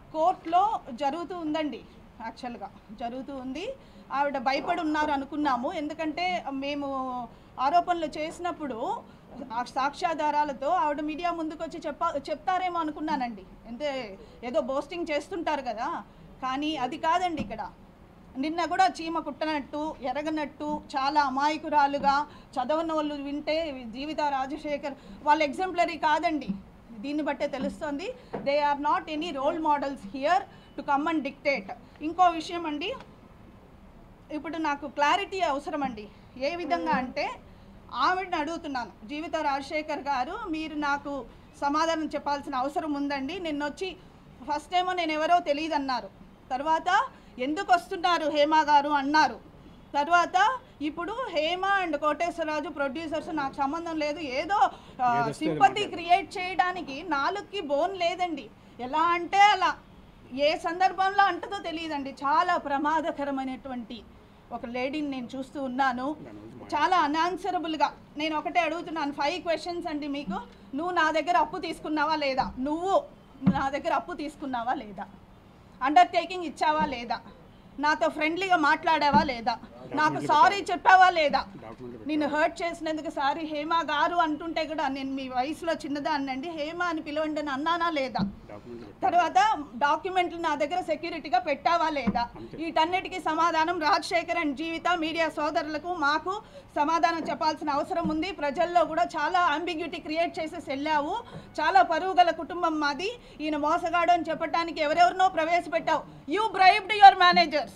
కోర్టులో జరుగుతూ ఉందండి యాక్చువల్గా జరుగుతూ ఉంది ఆవిడ భయపడి ఉన్నారు అనుకున్నాము ఎందుకంటే మేము ఆరోపణలు చేసినప్పుడు ఆ సాక్ష్యాధారాలతో ఆవిడ మీడియా ముందుకు వచ్చి చెప్ప చెప్తారేమో అనుకున్నానండి అంటే ఏదో బోస్టింగ్ చేస్తుంటారు కదా కానీ అది కాదండి ఇక్కడ నిన్న కూడా చీమ కుట్టనట్టు ఎరగనట్టు చాలా అమాయకురాలుగా చదవని వాళ్ళు వింటే జీవిత రాజశేఖర్ వాళ్ళ ఎగ్జాంపులరీ కాదండి దీన్ని బట్టే తెలుస్తుంది they are not any role models here to come and dictate ఇంకో విషయం అండి ఇప్పుడు నాకు క్లారిటీ అవసరం అండి ఏ విధంగా అంటే ఆవిడని అడుగుతున్నాను జీవిత రాజశేఖర్ గారు మీరు నాకు సమాధానం చెప్పాల్సిన అవసరం ఉందండి నిన్న వచ్చి ఫస్ట్ ఏమో నేను ఎవరో తెలియదు అన్నారు తర్వాత ఎందుకు వస్తున్నారు హేమ గారు అన్నారు తర్వాత ఇప్పుడు హేమ అండ్ కోటేశ్వరరాజు ప్రొడ్యూసర్స్ నాకు సంబంధం లేదు ఏదో సింపతి క్రియేట్ చేయడానికి నాలుగుకి బోన్ లేదండి ఎలా అంటే అలా ఏ సందర్భంలో అంటదో తెలియదండి చాలా ప్రమాదకరమైనటువంటి ఒక లేడీని నేను చూస్తూ ఉన్నాను చాలా అన్ఆన్సరబుల్గా నేను ఒకటే అడుగుతున్నాను ఫైవ్ క్వశ్చన్స్ అండి మీకు నువ్వు నా దగ్గర అప్పు తీసుకున్నావా లేదా నువ్వు నా దగ్గర అప్పు తీసుకున్నావా లేదా అండర్టేకింగ్ ఇచ్చావా లేదా నాతో ఫ్రెండ్లీగా మాట్లాడావా లేదా నాకు సారీ చెప్పావా లేదా నిన్ను హర్ట్ చేసినందుకు సారీ హేమ గారు అంటుంటే కూడా నేను మీ వయసులో చిన్నదాన్నండి హేమ అని పిలవండి అని అన్నానా లేదా తర్వాత డాక్యుమెంట్లు నా దగ్గర సెక్యూరిటీగా పెట్టావా లేదా వీటన్నిటికీ సమాధానం రాజశేఖర్ అండ్ జీవిత మీడియా సోదరులకు మాకు సమాధానం చెప్పాల్సిన అవసరం ఉంది ప్రజల్లో కూడా చాలా అంబిగ్యూటీ క్రియేట్ చేసేసి వెళ్ళావు చాలా పరువు గల కుటుంబం మాది ఈయన మోసగాడు అని చెప్పడానికి ఎవరెవరినో ప్రవేశపెట్టావు you bribed your managers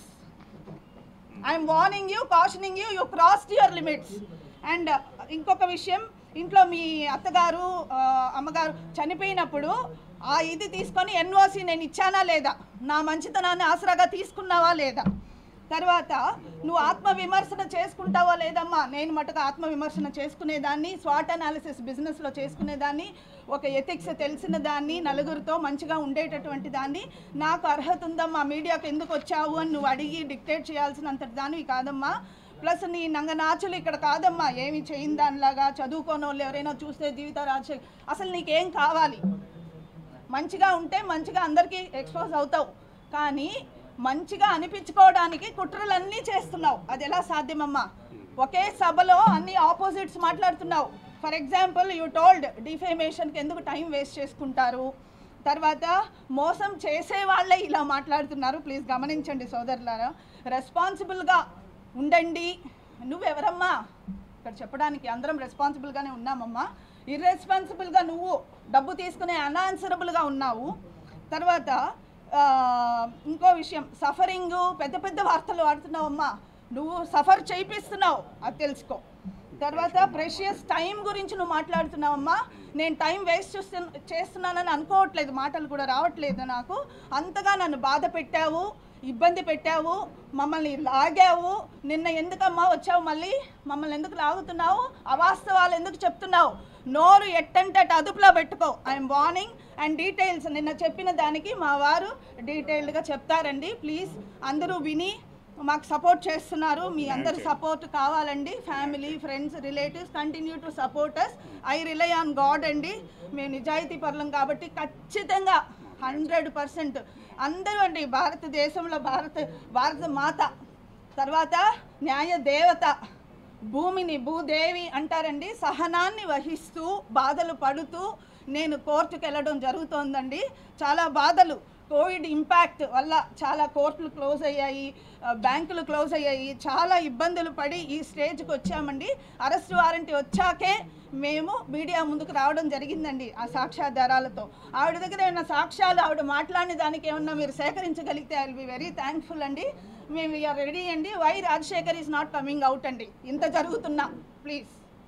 I'm warning you cautioning you you crossed your limits and ఇంకొక విషయం ఇంట్లో మీ అత్తగారు ఆ, అమ్మగారు చనిపోయినప్పుడు ఆ ఇది తీసుకొని ఎన్ఓసి నేను ఇచ్చానా లేదా నా మంచితనాన్ని ఆసరాగా తీసుకున్నావా లేదా తర్వాత నువ్వు ఆత్మ విమర్శన చేసుకుంటావా లేదమ్మా నేను మటుకు ఆత్మ విమర్శన చేసుకునేదాన్ని స్వాట్ అనాలిసిస్ బిజినెస్లో చేసుకునేదాన్ని ఒక ఎథిక్స్ తెలిసిన దాన్ని నలుగురితో మంచిగా ఉండేటటువంటి దాన్ని నాకు అర్హత ఉందమ్మా మీడియాకు ఎందుకు వచ్చావు అని నువ్వు అడిగి డిక్టేట్ చేయాల్సినంత దానివి కాదమ్మా ప్లస్ నీ నంగనాచులు ఇక్కడ కాదమ్మా ఏమి చేయని దానిలాగా చదువుకోని వాళ్ళు ఎవరైనా చూస్తే జీవిత రాజశేఖర్ అసలు నీకేం కావాలి మంచిగా ఉంటే మంచిగా అందరికీ ఎక్స్పోజ్ అవుతావు కానీ మంచిగా అనిపించుకోవడానికి కుట్రలన్నీ చేస్తున్నావు అది ఎలా సాధ్యమమ్మా ఒకే సభలో అన్ని ఆపోజిట్స్ మాట్లాడుతున్నావు ఫర్ ఎగ్జాంపుల్ యూ టోల్డ్ డిఫేమేషన్కి ఎందుకు టైం వేస్ట్ చేసుకుంటారు తర్వాత మోసం చేసే వాళ్ళే ఇలా మాట్లాడుతున్నారు ప్లీజ్ గమనించండి సోదరులారా రెస్పాన్సిబుల్గా ఉండండి నువ్వెవరమ్మా ఇక్కడ చెప్పడానికి అందరం రెస్పాన్సిబుల్గానే ఉన్నామమ్మా ఇర్రెస్పాన్సిబుల్గా నువ్వు డబ్బు తీసుకునే అన్ఆన్సరబుల్గా ఉన్నావు తర్వాత ఆ, ఇంకో విషయం సఫరింగ్ పెద్ద పెద్ద వార్తలు వాడుతున్నావమ్మా నువ్వు సఫర్ చేయిస్తున్నావు అది తెలుసుకో తర్వాత ప్రెషియస్ టైం గురించి నువ్వు మాట్లాడుతున్నావమ్మా నేను టైం వేస్ట్ చేస్తు చేస్తున్నానని అనుకోవట్లేదు మాటలు కూడా రావట్లేదు నాకు అంతగా నన్ను బాధ పెట్టావు ఇబ్బంది పెట్టావు మమ్మల్ని లాగావు నిన్న ఎందుకమ్మా వచ్చావు మళ్ళీ మమ్మల్ని ఎందుకు లాగుతున్నావు అవాస్తవాలు ఎందుకు చెప్తున్నావు నోరు ఎట్టంటే అటు అదుపులో పెట్టుకో ఐఎమ్ వార్నింగ్ అండ్ డీటెయిల్స్ నిన్న చెప్పిన దానికి మా వారు డీటెయిల్డ్గా చెప్తారండి ప్లీజ్ అందరూ విని మాకు సపోర్ట్ చేస్తున్నారు మీ అందరి సపోర్ట్ కావాలండి family friends relatives continue to support us I rely on God అండి మేము నిజాయితీ పరులం కాబట్టి ఖచ్చితంగా హండ్రెడ్ పర్సెంట్ అందరూ అండి భారతదేశంలో భారత భారత మాత తర్వాత న్యాయ దేవత భూమిని భూదేవి అంటారండి సహనాన్ని వహిస్తూ బాధలు పడుతూ నేను కోర్టుకు వెళ్ళడం జరుగుతోందండి చాలా బాధలు కోవిడ్ ఇంపాక్ట్ వల్ల చాలా కోర్టులు క్లోజ్ అయ్యాయి ఆ, బ్యాంకులు క్లోజ్ అయ్యాయి చాలా ఇబ్బందులు పడి ఈ స్టేజ్కి వచ్చామండి అరెస్ట్ వారెంట్ వచ్చాకే మేము మీడియా ముందుకు రావడం జరిగిందండి ఆ సాక్ష్యాధారాలతో ఆవిడ దగ్గర ఏమైనా సాక్ష్యాలు ఆవిడ మాట్లాడిన దానికి ఏమన్నా మీరు సేకరించగలిగితే I will be very thankful అండి మేము ఆర్ రెడీ అండి why Rajasekhar is not coming out అండి ఇంత జరుగుతున్నా please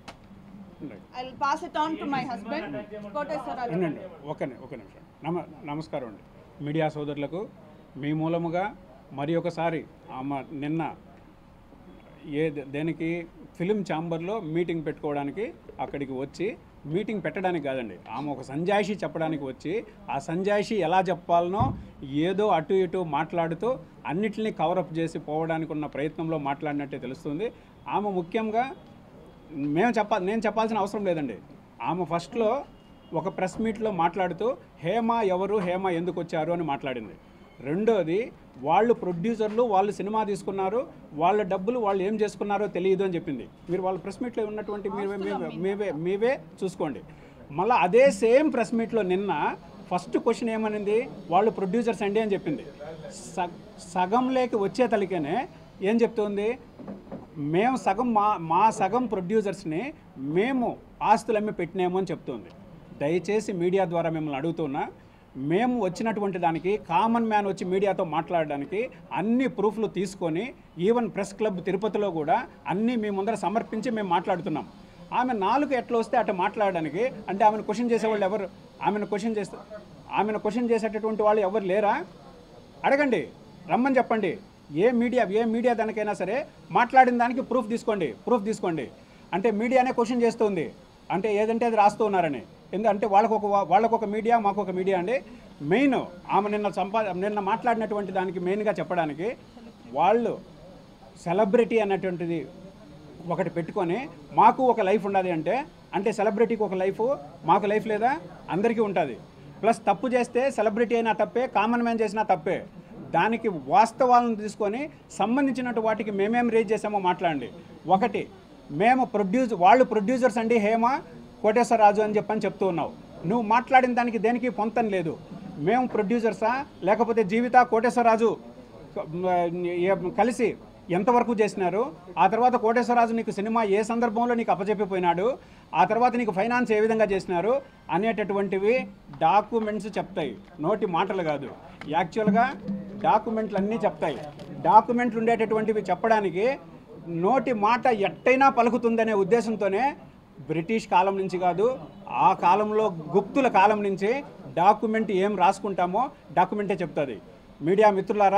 I will pass it on to my husband Koteswara Rao ఉండండి ఒక ని- ఒక నిమిషం నమ నమస్కారం అండి మీడియా సోదరులకు మీ మూలముగా మరి ఒకసారి ఆమె నిన్న ఏ దే- దేనికి ఫిలిం ఛాంబర్లో మీటింగ్ పెట్టుకోవడానికి అక్కడికి వచ్చి మీటింగ్ పెట్టడానికి కాదండి ఆమె ఒక సంజాయిషి చెప్పడానికి వచ్చి ఆ సంజాయిషి ఎలా చెప్పాలనో ఏదో అటు ఇటు మాట్లాడుతూ అన్నిటిని కవరప్ చేసి పోవడానికి ఉన్న ప్రయత్నంలో మాట్లాడినట్టే తెలుస్తుంది ఆమె ముఖ్యంగా మేము చెప్పాలి నేను చెప్పాల్సిన అవసరం లేదండి ఆమె ఫస్ట్లో ఒక ప్రెస్ మీట్లో మాట్లాడుతూ హేమ ఎవరు హేమ ఎందుకు వచ్చారు అని మాట్లాడింది రెండోది వాళ్ళు ప్రొడ్యూసర్లు వాళ్ళు సినిమా తీసుకున్నారు వాళ్ళ డబ్బులు వాళ్ళు ఏం చేసుకున్నారో తెలియదు అని చెప్పింది మీరు వాళ్ళ ప్రెస్ మీట్లో ఉన్నటువంటి మీవే మీవే మీవే మీవే చూసుకోండి మళ్ళీ అదే సేమ్ ప్రెస్ మీట్లో నిన్న ఫస్ట్ క్వశ్చన్ ఏమనింది వాళ్ళు ప్రొడ్యూసర్స్ అండి అని చెప్పింది స సగంలోకి వచ్చే తలికనే ఏం చెప్తుంది మేము సగం మా మా సగం ప్రొడ్యూసర్స్ని మేము ఆస్తులు అమ్మి పెట్టినాము అని చెప్తుంది దయచేసి మీడియా ద్వారా మిమ్మల్ని అడుగుతున్నా మేము వచ్చినటువంటి దానికి కామన్ మ్యాన్ వచ్చి మీడియాతో మాట్లాడడానికి అన్ని ప్రూఫ్లు తీసుకొని ఈవెన్ ప్రెస్ క్లబ్ తిరుపతిలో కూడా అన్నీ మీ ముందర సమర్పించి మేము మాట్లాడుతున్నాం ఆమె నాలుగు ఎట్లా వస్తే అట్లా మాట్లాడడానికి అంటే ఆమెను క్వశ్చన్ చేసేవాళ్ళు ఎవరు ఆమెను క్వశ్చన్ చేస్తే ఆమెను క్వశ్చన్ చేసేటటువంటి వాళ్ళు ఎవరు లేరా అడగండి రమ్మని చెప్పండి ఏ మీడియా ఏ మీడియా దానికైనా సరే మాట్లాడిన దానికి ప్రూఫ్ తీసుకోండి ప్రూఫ్ తీసుకోండి అంటే మీడియానే క్వశ్చన్ చేస్తుంది అంటే ఏదంటే అది రాస్తూ ఉన్నారని ఎందుకంటే వాళ్ళకు ఒక వాళ్ళకు ఒక మీడియా మాకు ఒక మీడియా అండి మెయిన్ ఆమె నిన్న సంపా నిన్న మాట్లాడినటువంటి దానికి మెయిన్గా చెప్పడానికి వాళ్ళు సెలబ్రిటీ అన్నటువంటిది ఒకటి పెట్టుకొని మాకు ఒక లైఫ్ ఉండాలి అంటే అంటే సెలబ్రిటీకి ఒక లైఫ్ మాకు లైఫ్ లేదా అందరికీ ఉంటుంది ప్లస్ తప్పు చేస్తే సెలబ్రిటీ అయినా తప్పే కామన్ మ్యాన్ చేసినా తప్పే దానికి వాస్తవాలను తీసుకొని సంబంధించినట్టు వాటికి మేమేం రేజ్ చేసామో మాట్లాడండి ఒకటి మేము ప్రొడ్యూస్ వాళ్ళు ప్రొడ్యూసర్స్ అండి హేమ కోటేశ్వరరాజు అని చెప్పని చెప్తూ ఉన్నావు నువ్వు మాట్లాడిన దానికి దేనికి పొంతం లేదు మేము ప్రొడ్యూసర్సా లేకపోతే జీవిత కోటేశ్వరరాజు ఏ- కలిసి ఎంతవరకు చేసినారు ఆ తర్వాత కోటేశ్వరరాజు నీకు సినిమా ఏ సందర్భంలో నీకు అప్పచెప్పిపోయినాడు ఆ తర్వాత నీకు ఫైనాన్స్ ఏ విధంగా చేసినారు అనేటటువంటివి డాక్యుమెంట్స్ చెప్తాయి నోటి మాటలు కాదు యాక్చువల్గా డాక్యుమెంట్లు అన్నీ చెప్తాయి డాక్యుమెంట్లు ఉండేటటువంటివి చెప్పడానికి నోటి మాట ఎట్టయినా పలుకుతుందనే ఉద్దేశంతోనే బ్రిటిష్ కాలం నుంచి కాదు ఆ కాలంలో గుప్తుల కాలం నుంచి డాక్యుమెంట్ ఏం రాసుకుంటామో డాక్యుమెంటే చెప్తుంది మీడియా మిత్రులారా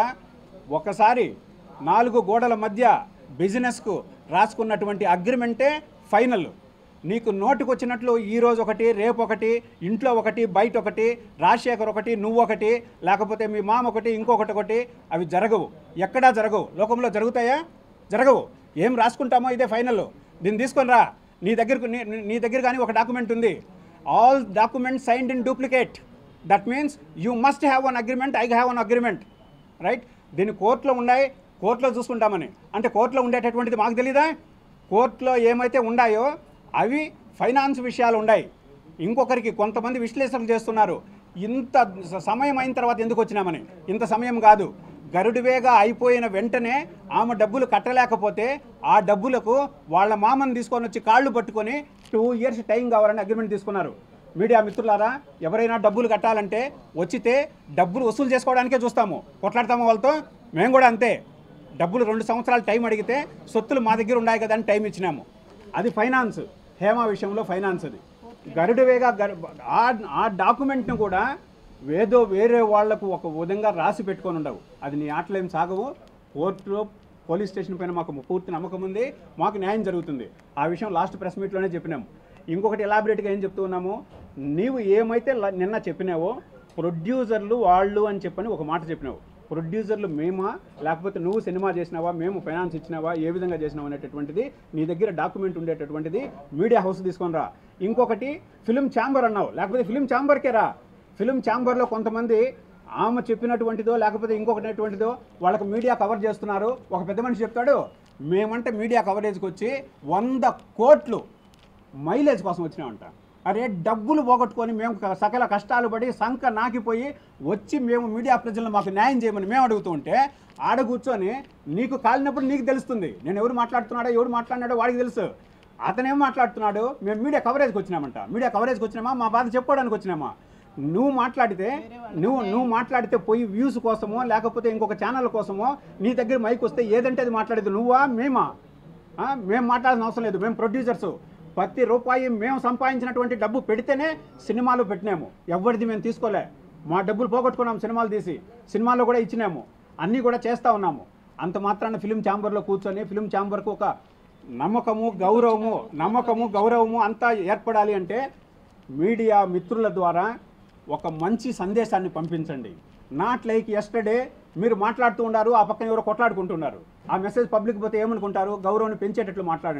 ఒకసారి నాలుగు గోడల మధ్య బిజినెస్కు రాసుకున్నటువంటి అగ్రిమెంటే ఫైనల్ నీకు నోటికి వచ్చినట్లు ఈ రోజు ఒకటి రేపు ఒకటి ఇంట్లో ఒకటి బయట ఒకటి రాజశేఖర్ ఒకటి నువ్వు ఒకటి లేకపోతే మీ మామ ఒకటి ఇంకొకటి ఒకటి అవి జరగవు ఎక్కడా జరగవు లోకంలో జరుగుతాయా జరగవు ఏం రాసుకుంటామో ఇదే ఫైనల్ దీన్ని తీసుకొని రా నీ దగ్గరకు నీ నీ దగ్గర కానీ ఒక డాక్యుమెంట్ ఉంది all document signed in duplicate that means you must have one agreement I have one agreement right దీన్ని కోర్టులో ఉన్నాయి కోర్టులో చూసుకుంటామని అంటే కోర్టులో ఉండేటటువంటిది మాకు తెలీదా కోర్టులో ఏమైతే ఉన్నాయో అవి ఫైనాన్స్ విషయాలు ఉన్నాయి ఇంకొకరికి కొంతమంది విశ్లేషణలు చేస్తున్నారు ఇంత స- సమయం అయిన తర్వాత ఎందుకు వచ్చినామని ఇంత సమయం కాదు గరుడివేగా అయిపోయిన వెంటనే ఆమె డబ్బులు కట్టలేకపోతే ఆ డబ్బులకు వాళ్ళ మామని తీసుకొని వచ్చి కాళ్ళు పట్టుకొని టూ ఇయర్స్ టైం కావాలని అగ్రిమెంట్ తీసుకున్నారు మీడియా మిత్రులారా ఎవరైనా డబ్బులు కట్టాలంటే వచ్చితే డబ్బులు వసూలు చేసుకోవడానికే చూస్తాము కొట్లాడతాము వాళ్ళతో మేము కూడా అంతే డబ్బులు రెండు సంవత్సరాలు టైం అడిగితే సొత్తులు మా దగ్గర ఉన్నాయి కదా అని టైం ఇచ్చినాము అది ఫైనాన్స్ హేమ విషయంలో ఫైనాన్స్ అది గరుడువేగా గరు ఆ ఆ డాక్యుమెంట్ను కూడా ఏదో వేరే వాళ్లకు ఒక విధంగా రాసి పెట్టుకొని ఉండవు అది నీ ఆటలు ఏం సాగవు కోర్టులో పోలీస్ స్టేషన్ పైన మాకు పూర్తి నమ్మకం ఉంది మాకు న్యాయం జరుగుతుంది ఆ విషయం లాస్ట్ ప్రెస్ మీట్లోనే చెప్పినాము ఇంకొకటి ఎలాబరేట్గా ఏం చెప్తూ ఉన్నాము నీవు ఏమైతే ల- నిన్న చెప్పినావో ప్రొడ్యూసర్లు వాళ్ళు అని చెప్పని ఒక మాట చెప్పినావు ప్రొడ్యూసర్లు మేమా లేకపోతే నువ్వు సినిమా చేసినావా మేము ఫైనాన్స్ ఇచ్చినావా ఏ విధంగా చేసినావు అనేటటువంటిది నీ దగ్గర డాక్యుమెంట్ ఉండేటటువంటిది మీడియా హౌస్ తీసుకొని రా ఇంకొకటి ఫిలిం ఛాంబర్ అన్నావు లేకపోతే ఫిలిం ఛాంబర్కే రా ఫిలిం ఛాంబర్లో కొంతమంది ఆమె చెప్పినటువంటిదో లేకపోతే ఇంకొకటిటువంటిదో వాళ్ళకి మీడియా కవర్ చేస్తున్నారు ఒక పెద్ద మనిషి చెప్తాడు మేమంటే మీడియా కవరేజ్కి వచ్చి వంద కోట్లు మైలేజ్ కోసం వచ్చినామంట అరే డబ్బులు పోగొట్టుకొని మేము క- సకల కష్టాలు పడి సంక నాకిపోయి వచ్చి మేము మీడియా ప్రజలను మాకు న్యాయం చేయమని మేము అడుగుతూ ఉంటే ఆడ కూర్చొని నీకు కాలినప్పుడు నీకు తెలుస్తుంది నేను ఎవరు మాట్లాడుతున్నాడో ఎవరు మాట్లాడినాడో వాడికి తెలుసు అతనేం మాట్లాడుతున్నాడు మేము మీడియా కవరేజ్కి వచ్చినామంట మీడియా కవరేజ్కి వచ్చినామా మా బాధ చెప్పుకోవడానికి వచ్చినామా నువ్వు మాట్లాడితే నువ్వు నువ్వు మాట్లాడితే పోయి వ్యూస్ కోసమో లేకపోతే ఇంకొక ఛానల్ కోసమో నీ దగ్గర మైక్ వస్తే ఏదంటే అది మాట్లాడేది నువ్వా మేమా ఆ, మేము మాట్లాడాల్సిన అవసరం లేదు మేము ప్రొడ్యూసర్స్ ప్రతి రూపాయి మేము సంపాదించినటువంటి డబ్బు పెడితేనే సినిమాలు పెట్టినాము ఎవరిది మేము తీసుకోలే మా డబ్బులు పోగొట్టుకున్నాము సినిమాలు తీసి సినిమాల్లో కూడా ఇచ్చినాము అన్నీ కూడా చేస్తూ ఉన్నాము అంత మాత్రాన ఫిలిం ఛాంబర్లో కూర్చొని ఫిలిం ఛాంబర్కు ఒక నమ్మకము గౌరవము నమ్మకము గౌరవము అంతా ఏర్పడాలి అంటే మీడియా మిత్రుల ద్వారా ఒక మంచి సందేశాన్ని పంపించండి నాట్ లైక్ ఎస్టర్డే మీరు మాట్లాడుతూ ఉన్నారు ఆ పక్కన ఎవరో కొట్లాడుకుంటున్నారు ఆ మెసేజ్ పబ్లిక్ పోతే ఏమనుకుంటారు గౌరవాన్ని పెంచేటట్లు మాట్లాడండి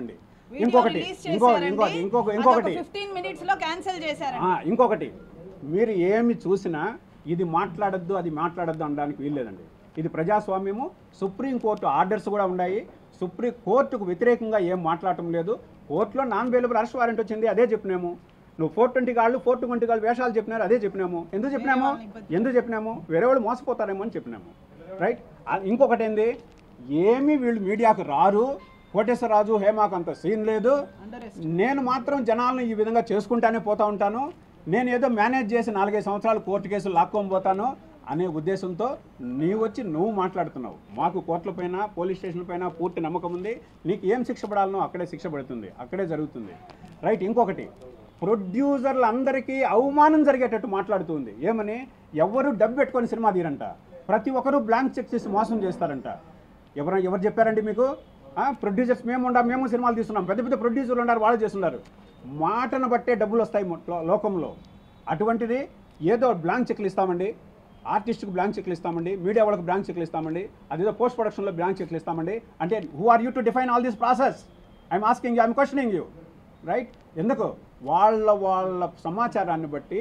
వీడియో ఇంకొకటి రిలీజ్ ఇంకో చేశారండి. ఇంకొకటి ఇంకొక అదొక ఇంకొకటి 15 మినిట్స్ లో క్యాన్సిల్ చేశారు ఆ, ఇంకొకటి మీరు ఏమి చూసినా ఇది మాట్లాడద్దు అది మాట్లాడద్దు అనడానికి వీల్లేదండి ఇది ప్రజాస్వామ్యము సుప్రీంకోర్టు ఆర్డర్స్ కూడా ఉన్నాయి సుప్రీం కోర్టుకు వ్యతిరేకంగా ఏం మాట్లాడటం లేదు కోర్టులో నాన్ అవైలబుల్ అరెస్ట్ వారెంట్ వచ్చింది అదే చెప్పినాము నువ్వు ఫోర్ ట్వంటీ కాళ్ళు ఫోర్ ట్వంటీ కాళ్ళు వేషాలు చెప్పినారు అదే చెప్పినాము ఎందుకు చెప్పినాము వాళ్ళని ఇబ్బంది ఎందుకు చెప్పినాము వేరే వాళ్ళు మోసపోతారేమో అని చెప్పినాము రైట్ ఆ, ఇంకొకటి ఏంది ఏమీ వీళ్ళు మీడియాకు రారు కోటేశ్వరరాజు హేమాకు అంత సీన్ లేదు అండర్ నేను మాత్రం జనాలను ఈ విధంగా చేసుకుంటానే పోతా ఉంటాను నేను ఏదో మేనేజ్ చేసి నాలుగైదు సంవత్సరాలు కోర్టు కేసులు లాక్కొని పోతాను అనే ఉద్దేశంతో నీవు వచ్చి నువ్వు మాట్లాడుతున్నావు మాకు కోర్టుల పైన పోలీస్ స్టేషన్ పైన పూర్తి నమ్మకం ఉంది నీకు ఏం శిక్ష పడాలనో అక్కడే శిక్ష పడుతుంది అక్కడే జరుగుతుంది రైట్ ఇంకొకటి ప్రొడ్యూసర్లందరికీ అవమానం జరిగేటట్టు మాట్లాడుతుంది ఏమని ఎవరు డబ్బు పెట్టుకొని సినిమా తీరంట ప్రతి ఒక్కరూ బ్లాంక్ చెక్ చేసి మోసం చేస్తారంట ఎవరు ఎవరు చెప్పారండి మీకు ప్రొడ్యూసర్స్ మేము ఉండా మేము సినిమాలు తీస్తున్నాం పెద్ద పెద్ద ప్రొడ్యూసర్లు ఉన్నారు వాళ్ళు చేస్తున్నారు మాటను బట్టే డబ్బులు వస్తాయి మొ- లో- లోకంలో అటువంటిది ఏదో బ్లాంక్ చెక్లు ఇస్తామండి ఆర్టిస్ట్కి బ్లాంక్ చెక్లు ఇస్తామండి మీడియా వాళ్ళకి బ్లాంక్ చెక్లు ఇస్తామండి అదేదో పోస్ట్ ప్రొడక్షన్లో బ్లాంక్ చెక్లు ఇస్తామండి అంటే who are you to define all this process I'm asking you I'm questioning you right ఎందుకు వాళ్ళ వాళ్ళ సమాచారాన్ని బట్టి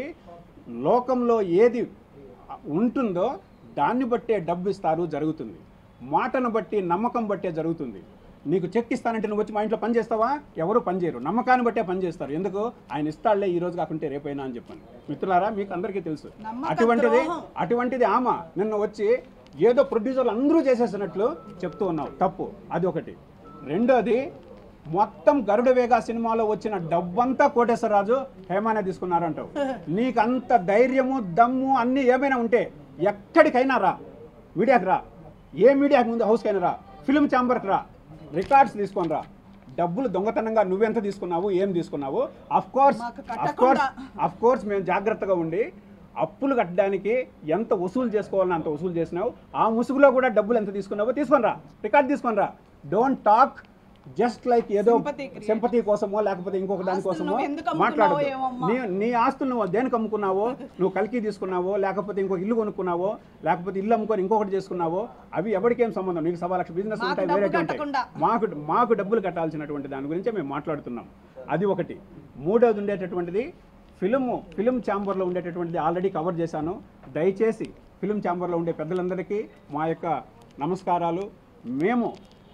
లోకంలో ఏది ఉంటుందో దాన్ని బట్టే డబ్బు ఇస్తారు జరుగుతుంది మాటను బట్టి నమ్మకం బట్టే జరుగుతుంది నీకు చెక్ ఇస్తానంటే నువ్వు వచ్చి మా ఇంట్లో పని చేస్తావా ఎవరు పని చేయరు నమ్మకాన్ని బట్టే పని చేస్తారు ఎందుకు ఆయన ఇస్తాడులే ఈ రోజు కాకుంటే రేపైనా అని చెప్పాను మిత్రులారా మీకు అందరికీ తెలుసు నమ్మక అటువంటిది ద్రోహం. అటువంటిది ఆమె నిన్న వచ్చి ఏదో ప్రొడ్యూసర్లు అందరూ చేసేసినట్లు చెప్తూ ఉన్నావు తప్పు అది ఒకటి రెండోది మొత్తం గరుడ వేగ సినిమాలో వచ్చిన డబ్బంతా కోటేశ్వరరాజు హేమానే తీసుకున్నారంటావు నీకు అంత ధైర్యము దమ్ము అన్నీ ఏమైనా ఉంటే ఎక్కడికైనా రా మీడియాకి రా ఏ మీడియాకి ముందు హౌస్కైనా రా ఫిల్మ్ ఛాంబర్కి రా రికార్డ్స్ తీసుకొని రా డబ్బులు దొంగతనంగా నువ్వెంత తీసుకున్నావు ఏం తీసుకున్నావు అఫ్ కోర్స్ మాకు అఫ్ కోర్స్ కట్టకుండా. అఫ్ కోర్స్ మేము జాగ్రత్తగా ఉండి అప్పులు కట్టడానికి ఎంత వసూలు చేసుకోవాలని అంత వసూలు చేసినావు ఆ ముసుగులో కూడా డబ్బులు ఎంత తీసుకున్నావో తీసుకొని రా రికార్డ్ తీసుకొని రా డోంట్ టాక్ జస్ట్ లైక్ ఏదో Sympathy create. సింపతి కోసమో లేకపోతే ఇంకొక ఆస్తులు దానికోసమో నువ్వు ఎందుకు అమ్ముకున్నావో మాట్లాడదు ఏమమ్మా? నీ నీ ఆస్తులు నువ్వు దేనికి అమ్ముకున్నావో నువ్వు కలికి తీసుకున్నావో లేకపోతే ఇంకొక ఇల్లు కొనుక్కున్నావో లేకపోతే ఇల్లు అమ్ముకొని ఇంకొకటి చేసుకున్నావో అవి ఎవరికేం సంబంధం నీకు సవా లక్ష బిజినెస్ మాకు ఉంటాయి డబ్బు వేరే ఉంటాయి కట్టకుండా. మాకు మాకు డబ్బులు కట్టాల్సినటువంటి దాని గురించే మేము మాట్లాడుతున్నాం అది ఒకటి మూడోది ఉండేటటువంటిది ఫిలిము ఫిలిం ఛాంబర్లో ఉండేటటువంటిది ఆల్రెడీ కవర్ చేశాను దయచేసి ఫిలిం ఛాంబర్లో ఉండే పెద్దలందరికీ మా యొక్క నమస్కారాలు మేము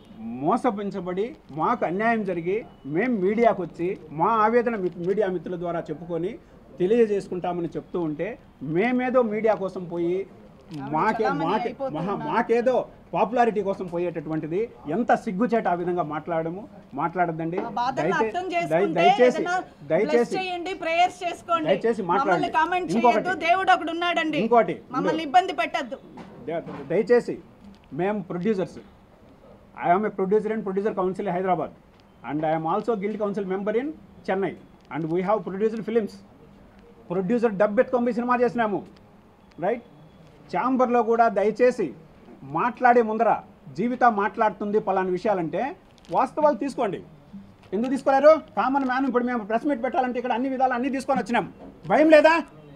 మోసపించబడి మాకు అన్యాయం జరిగి మేము మీడియాకు వచ్చి మా ఆవేదన మీ- మీడియా మిత్రుల ద్వారా చెప్పుకొని తెలియజేసుకుంటామని చెప్తూ ఉంటే మేమేదో మీడియా కోసం పోయి మాకే చలామణి మాకే అయిపోతూ మహా ఉన్నారు. మాకేదో పాపులారిటీ కోసం పోయేటటువంటిది ఎంత సిగ్గుచేట ఆ విధంగా మాట్లాడము మాట్లాడద్దండి ఆ బాధలను దయచే- అర్థం దయ- చేసుకుంటే దయచేసి ఏదైనా bless దయచేసి చేయండి ప్రేయర్స్ చేసుకోండి దయచేసి మాట్లాడండి. మమ్మల్ని కామెంట్ ఇంకొకటి. చేయొద్దు దేవుడు ఒకడు ఉన్నాడండి ఇంకోటి. మమ్మల్ని ఇబ్బంది పెట్టద్దు ద- దయచేసి మేము producers I'm a producer and producer council Hyderabad and I'm also guild council member in Chennai and we have producer films producer డబ్బు ఎత్తుకొని సినిమా చేసినాము రైట్ ఛాంబర్లో కూడా దయచేసి మాట్లాడే ముందర జీవిత మాట్లాడుతుంది పలానా విషయాలంటే వాస్తవాలు తీసుకోండి ఎందుకు తీసుకోలేరు కామన్ మ్యాన్ ఇప్పుడు మేము ప్రెస్ మీట్ పెట్టాలంటే ఇక్కడ అన్ని విధాలు అన్ని తీసుకొని వచ్చినాం భయం లేదా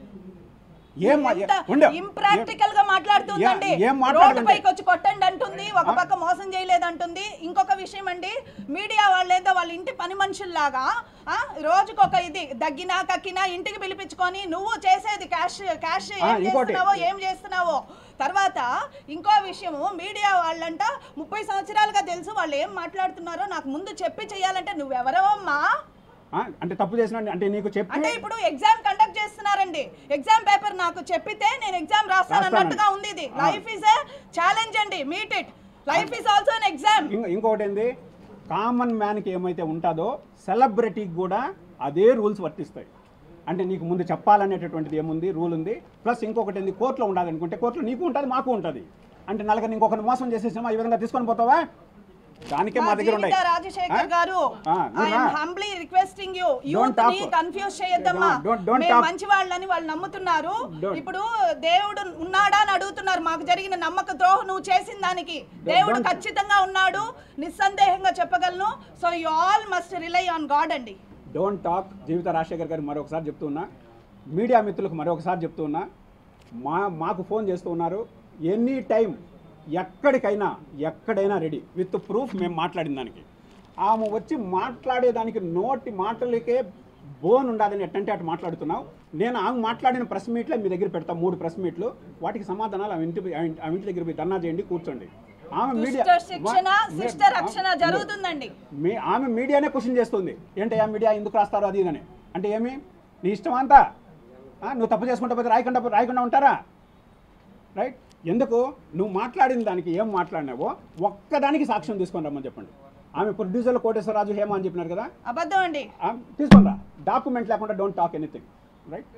ఏం ఎంత ఉండు. ఇంప్రాక్టికల్ గా మాట్లాడుతుందండి ఏ- ఏం రోడ్డు మాట్లాడకండి. పైకి వచ్చి కొట్టండి అంటుంది ఒక పక్క మోసం చేయలేదు అంటుంది ఇంకొక విషయం అండి మీడియా వాళ్ళేదో వాళ్ళ ఇంటి పని మనుషుల్లాగా ఆ, రోజుకొక ఒక ఇది దగ్గినా కక్కినా ఇంటికి పిలిపించుకొని నువ్వు చేసేది క్యాష్ క్యాష్ ఆ, ఏం ఇంకోటి. చేస్తున్నావో ఏం చేస్తున్నావో తర్వాత ఇంకో విషయము మీడియా వాళ్ళంట ముప్పై సంవత్సరాలుగా తెలుసు వాళ్ళు ఏం మాట్లాడుతున్నారో నాకు ముందు చెప్పి చేయాలంటే నువ్వెవరవమ్మా ఆ, అంటే తప్పు చేసిన అంటే నీకు చెప్పి అంటే ఇప్పుడు ఎగ్జామ్ కండక్ట్ చేస్తున్నారండి ఎగ్జామ్ పేపర్ నాకు చెప్పితే నేను ఎగ్జామ్ రాస్తాను రాస్తాను. అన్నట్టుగా ఉంది ఇది లైఫ్ ఇస్ ఏ ఛాలెంజ్ అండి meet it life is also an exam ఇంకో- ఇంకొకటి ఏంది కామన్ మ్యాన్కి ఏమైతే ఉంటుందో సెలబ్రిటీకి కూడా అదే రూల్స్ వర్తిస్తాయి అంటే నీకు ముందు చెప్పాలనేటటువంటిది ఏముంది రూల్ ఉంది ప్లస్ ఇంకొకటి ఏంది కోర్టులో ఉండాలి అనుకుంటే కోర్టులో నీకు ఉంటుంది మాకు ఉంటుంది అంటే నలగని ఇంకొకరిని మోసం చేసేసినా ఈ విధంగా తీసుకొని పోతావా దానికే మా దగ్గర ఉన్నాయి రాజశేఖర్ గారు ఆ, నువ్వు రా. Humbly requesting you youth talk. ని కన్ఫ్యూజ్ చేయొద్దమ్మా Don't- don't- don't మేము talk. మంచి వాళ్ళని వాళ్ళు నమ్ముతున్నారు Don't. ఇప్పుడు దేవుడు ఉన్నాడా అని అడుగుతున్నారు మాకు జరిగిన నమ్మక ద్రోహం నువ్వు చేసిన దానికి దేవుడు don't. ఖచ్చితంగా ఉన్నాడు నిస్సందేహంగా చెప్పగలను so you all must rely on God అండి డోంట్ టాక్ జీవిత రాజశేఖర్ గారు మరొకసారి చెప్తున్నా మీడియా మిత్రులకు మరొకసారి చెప్తున్నా మా మాకు ఫోన్ చేస్తూ ఉన్నారు ఎనీ టైం ఎక్కడికైనా ఎక్కడైనా రెడీ విత్ ప్రూఫ్ మేము మాట్లాడిన దానికి ఆమె వచ్చి మాట్లాడేదానికి నోటి మాటలకే బోన్ ఉండాలని ఎట్టంటే అటు మాట్లాడుతున్నావు నేను ఆమె మాట్లాడిన ప్రెస్ మీట్లే మీ దగ్గర పెడతా మూడు ప్రెస్ మీట్లు వాటికి సమాధానాలు ఆమె ఇంటి ఆమె ఇంటి దగ్గర పోయి ధర్నా చేయండి కూర్చోండి ఆమె మీడియా దుష్ట శిక్షణ శిష్ట రక్షణ జరుగుతుందండి మీ ఆమె మీడియానే క్వశ్చన్ చేస్తుంది ఏంటయ్యా మీడియా ఎందుకు రాస్తారు అది ఇదని అంటే ఏమి నీ ఇష్టం అంతా ఆ, నువ్వు తప్పు చేసుకుంటా పోతే రాయకుండా రాయకుండా ఉంటారా రైట్ ఎందుకు నువ్వు మాట్లాడిన దానికి ఏం మాట్లాడినావో ఒక్కదానికి సాక్ష్యం తీసుకొని రమ్మని చెప్పండి ఆమె ప్రొడ్యూసర్ కోటేశ్వరరాజు హేమ అని చెప్పినారు కదా అబద్ధం అండి ఆ, తీసుకొని రా డాక్యుమెంట్ లేకుండా డోంట్ టాక్ ఎనీథింగ్ రైట్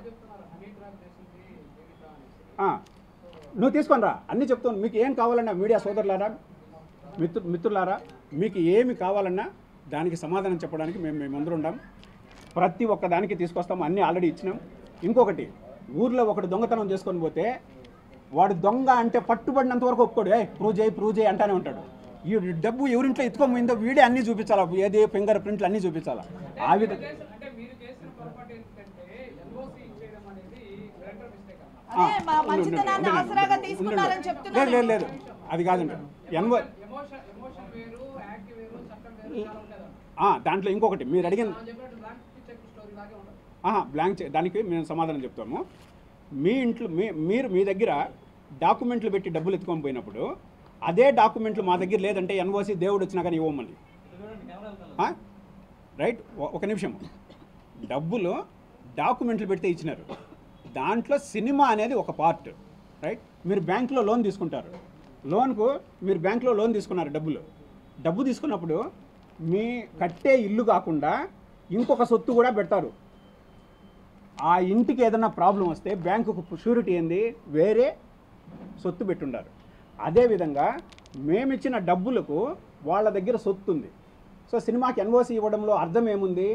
నువ్వు తీసుకొని రా అన్నీ చెప్తాను మీకు ఏం కావాలన్నా మీడియా సోదరులారా మిత్రు మిత్రులారా మీకు ఏమి కావాలన్నా దానికి సమాధానం చెప్పడానికి మేము మేము ముందర ఉండాం ప్రతి ఒక్క దానికి తీసుకొస్తాం అన్నీ ఆల్రెడీ ఇచ్చినాం ఇంకొకటి ఊర్లో ఒకటి దొంగతనం చేసుకొని పోతే వాడు దొంగ అంటే పట్టుబడినంత వరకు ఒప్పుకోడు ఏ ప్రూవ్ చేయి ప్రూవ్ చేయి అంటానే ఉంటాడు ఈ డబ్బు ఎవరింట్లో ఎత్తుకోమైందో వీడే అన్నీ చూపించాలా ఏది ఫింగర్ ప్రింట్లు అన్నీ చూపించాలా ఆ విధంగా అంటే మీరు చేసిన పొరపాటు ఏంటంటే ఎల్ఓసి ఇచ్చేయడం అనేది డైరెక్టర్ మిస్టేక్ అదే మా మంచితనాన్ని ఉండండి, ఆసరాగా ఉండండి. తీసుకున్నారని లేదు చెప్తున్నారు లేదు లేదు అది కాదండి ఎన్వ ఎమోషన్ ఎమోషన్ వేరు యాక్ట్ వేరు చట్టం వేరు చాలా ఉంటుంది ఆ, దాంట్లో ఇంకొకటి మీరు అడిగిన మనం చెప్పినట్టు బ్లాంక్ చెక్ స్టోరీ లాగే ఉంటుంది ఆహా, బ్లాంక్ చే- దానికి మేము సమాధానం చెప్తాము మీ ఇంట్లో మీ మీరు మీ దగ్గర డాక్యుమెంట్లు పెట్టి డబ్బులు ఎత్తుకొని పోయినప్పుడు అదే డాక్యుమెంట్లు మా దగ్గర లేదంటే ఎన్ఓసి దేవుడు వచ్చినా కానీ ఇవ్వమని ఆ? రైట్ ఒ- ఒక నిమిషం డబ్బులు డాక్యుమెంట్లు పెడితే ఇచ్చినారు దాంట్లో సినిమా అనేది ఒక పార్ట్ రైట్ మీరు బ్యాంకులో లోన్ తీసుకుంటారు లోన్కు మీరు బ్యాంకులో లోన్ తీసుకున్నారు డబ్బులు డబ్బు తీసుకున్నప్పుడు మీ కట్టే ఇల్లు కాకుండా ఇంకొక సొత్తు కూడా పెడతారు ఆ ఇంటికి ఏదైనా ప్రాబ్లం వస్తే బ్యాంకుకు షూరిటీ ఏంది వేరే సొత్తు పెట్టుండారు అదేవిధంగా మేమిచ్చిన డబ్బులకు వాళ్ళ దగ్గర సొత్తు ఉంది సో సినిమాకి ఎన్ఓసి ఇవ్వడంలో అర్థం ఏముంది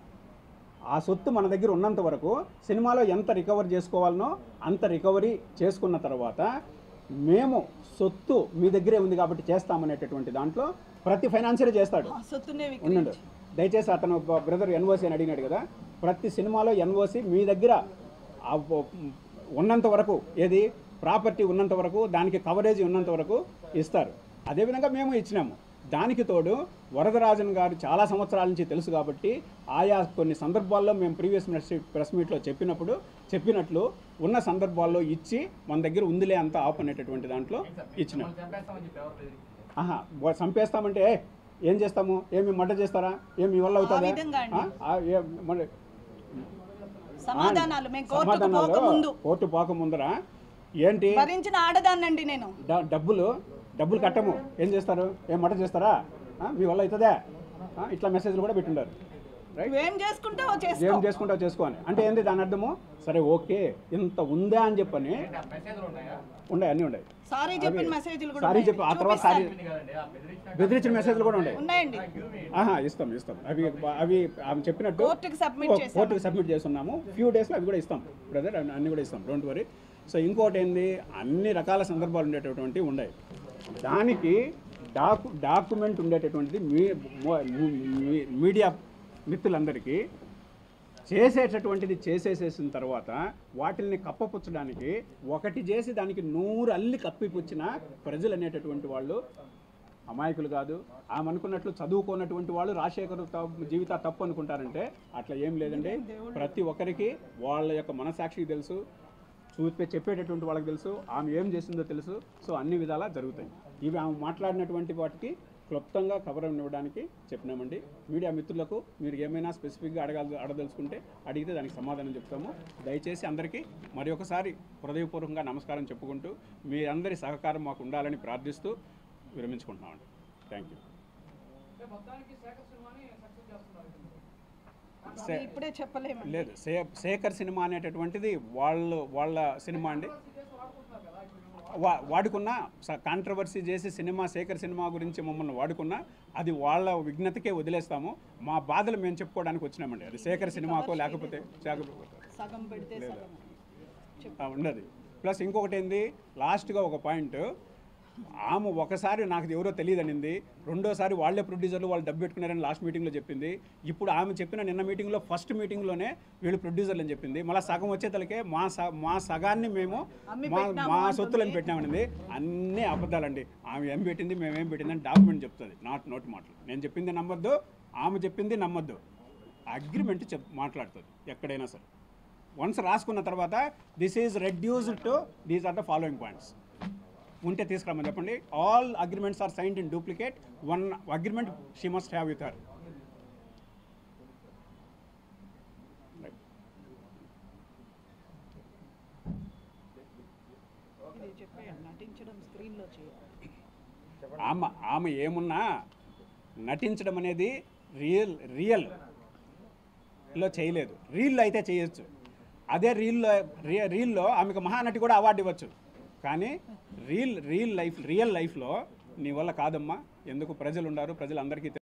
ఆ సొత్తు మన దగ్గర ఉన్నంత వరకు సినిమాలో ఎంత రికవర్ చేసుకోవాలనో అంత రికవరీ చేసుకున్న తర్వాత మేము సొత్తు మీ దగ్గరే ఉంది కాబట్టి చేస్తామనేటటువంటి దాంట్లో ప్రతి ఫైనాన్షియర్ చేస్తాడు ఆ సొత్తునే ఉండండి విక్రయించి దయచేసి అతను బ్రదర్ ఎన్ఓసి అని అడిగినాడు కదా ప్రతి సినిమాలో ఎన్ఓసి మీ దగ్గర ఆ వ- ఉన్నంత వరకు ఏది ప్రాపర్టీ ఉన్నంత వరకు దానికి కవరేజ్ ఉన్నంత వరకు ఇస్తారు అదేవిధంగా మేము ఇచ్చినాము దానికి తోడు వరదరాజన్ గారు చాలా సంవత్సరాల నుంచి తెలుసు కాబట్టి ఆయా కొన్ని సందర్భాల్లో మేము ప్రీవియస్ ప్రెస్ మీట్లో చెప్పినప్పుడు చెప్పినట్లు ఉన్న సందర్భాల్లో ఇచ్చి మన దగ్గర ఉందిలే అంత ఆప్ అనేటటువంటి దాంట్లో ఇచ్చినాం చంపేస్తామని చెప్పి ఎవరు బెదిరి ఆహా వా- చంపేస్తామంటే "ఏ, ఏం చేస్తాము ఏమి మడ్డ చేస్తారా ఏమి మీ వల్ల అవుతుందా విధంగా అండి. ఆ, ఆ, ఏ- మళ్ళీ- సమాధానాలు మేము కోర్టుకు సమాధానాలు పోక ముందు కోర్టు పోక ముందర ఏంటి భరించిన ఆడదాన్నండి నేను డ- డబ్బులు డబ్బులు కట్టము ఏం చేస్తారు ఏం మట చేస్తారా ఆ, మీ వల్ల అవుతుందా ఆ, ఇట్లా మెసేజ్లు కూడా పెట్టిండారు రైట్ నువ్వేం చేసుకుంటావో చేసుకో ఏం చేసుకుంటావు చేసుకోని అంటే ఏంది దాని అర్థము సరే ఓకే ఇంత ఉందా అని చెప్పని మెసేజ్లు ఉన్నాయా ఉన్నాయి అన్నీ ఉన్నాయి సారీ చెప్పిన మెసేజ్లు కూడా సారీ ఉన్నాయి. చెప్పి ఆ తర్వాత సారీ చూపిస్తాను. కదండి ఆ బెదిరించిన బెదిరించిన మెసేజ్లు కూడా ఉన్నాయి ఉన్నాయండి ఆహా ఇస్తాం ఇస్తాం అవి అవి ఆమె చెప్పినట్టు కోర్టుకి సబ్మిట్ ఓ, చేశాము. కోర్టుకి సబ్మిట్ చేస్తున్నాము ఫ్యూ డేస్లో అవి కూడా ఇస్తాం బ్రదర్ అన్ని కూడా ఇస్తాం డోంట్ వరీ సో ఇంకోటి ఏంది అన్ని రకాల సందర్భాలు ఉండేటటువంటివి ఉన్నాయి దానికి డాకు డాక్యుమెంట్ ఉండేటటువంటిది మీ మో- మీ- మీడియా మిత్రులందరికీ చేసేటటువంటిది చేసేసేసిన తర్వాత వాటిల్ని కప్పపుచ్చడానికి ఒకటి చేసి దానికి నూరు అల్లి కప్పిపుచ్చిన ప్రజలు అనేటటువంటి వాళ్ళు అమాయకులు కాదు ఆమె అనుకున్నట్లు చదువుకోనటువంటి వాళ్ళు రాజశేఖర్ త- జీవిత తప్పు అనుకుంటారంటే అట్లా ఏం లేదండి ప్రతి ఒక్కరికి వాళ్ళ యొక్క మనసాక్షికి తెలుసు చూపే చెప్పేటటువంటి వాళ్ళకి తెలుసు ఆమె ఏం చేసిందో తెలుసు సో అన్ని విధాలా జరుగుతాయి ఇవి ఆమె మాట్లాడినటువంటి వాటికి క్లుప్తంగా కవర్ ఇవ్వడానికి చెప్పినామండి మీడియా మిత్రులకు మీరు ఏమైనా స్పెసిఫిక్గా అడగాలి అడదలుచుకుంటే అడిగితే దానికి సమాధానం చెప్తాము దయచేసి అందరికీ మరి ఒకసారి హృదయపూర్వకంగా నమస్కారం చెప్పుకుంటూ మీ అందరి సహకారం మాకు ఉండాలని ప్రార్థిస్తూ విరమించుకుంటున్నామండి థ్యాంక్ యూ అంటే మొత్తానికి శేఖర్ సినిమాని సక్సెస్ చేస్తున్నారు అది ఇప్పుడే చెప్పలేము లేదు శే శేఖర్ సినిమా అనేటటువంటిది వాళ్ళు వాళ్ళ సినిమా అండి వా వాడుకున్న కాంట్రవర్సీ చేసి సినిమా శేఖర్ సినిమా గురించి మమ్మల్ని వాడుకున్నా అది వాళ్ళ విఘ్నతకే వదిలేస్తాము మా బాధలు మేము చెప్పుకోవడానికి వచ్చినామండి అది శేఖర్ సినిమాకో లేకపోతే శేఖర్ సగం పెడితే సగం ఆ, ఉన్నది ప్లస్ ఇంకొకటి ఏంది లాస్ట్గా ఒక పాయింట్ ఆమె ఒకసారి నాకు ఎవరో తెలియదు అనింది రెండోసారి వాళ్ళే ప్రొడ్యూసర్లు వాళ్ళు డబ్బు పెట్టుకున్నారని లాస్ట్ మీటింగ్లో చెప్పింది ఇప్పుడు ఆమె చెప్పిన నిన్న మీటింగ్లో ఫస్ట్ మీటింగ్లోనే వీళ్ళు ప్రొడ్యూసర్లు అని చెప్పింది మళ్ళీ సగం వచ్చేతలకే మా స మా సగాన్ని మేము అమ్మి మా పెట్టినాము మా అంటుంది. సొత్తులను పెట్టినామనింది అన్నీ అబద్ధాలండి ఆమె ఏం పెట్టింది మేము ఏం పెట్టింది అని డాక్యుమెంట్ చెప్తుంది నాట్ నోట్ మాటలు నేను చెప్పింది నమ్మొద్దు ఆమె చెప్పింది నమ్మొద్దు అగ్రిమెంట్ చెప్ మాట్లాడుతుంది ఎక్కడైనా సరే వన్స్ రాసుకున్న తర్వాత this is reduced to these are the following points ఉంటే తీసుకురామని చెప్పండి all agreements are signed in duplicate one agreement she must have with her ఇది చెప్పేయండి నటించడం స్క్రీన్లో చేయాలి ఆమె ఆమె ఏమున్నా నటించడం అనేది రియల్ రియల్ లో చేయలేదు రీల్లో అయితే చేయొచ్చు అదే రీల్లో రీ- రీల్లో ఆమెకు మహానటి కూడా అవార్డు ఇవ్వచ్చు కానీ రీల్ రీల్ లైఫ్ రియల్ లైఫ్లో నీ వల్ల కాదమ్మా ఎందుకు ప్రజలు ఉన్నారు ప్రజలందరికీ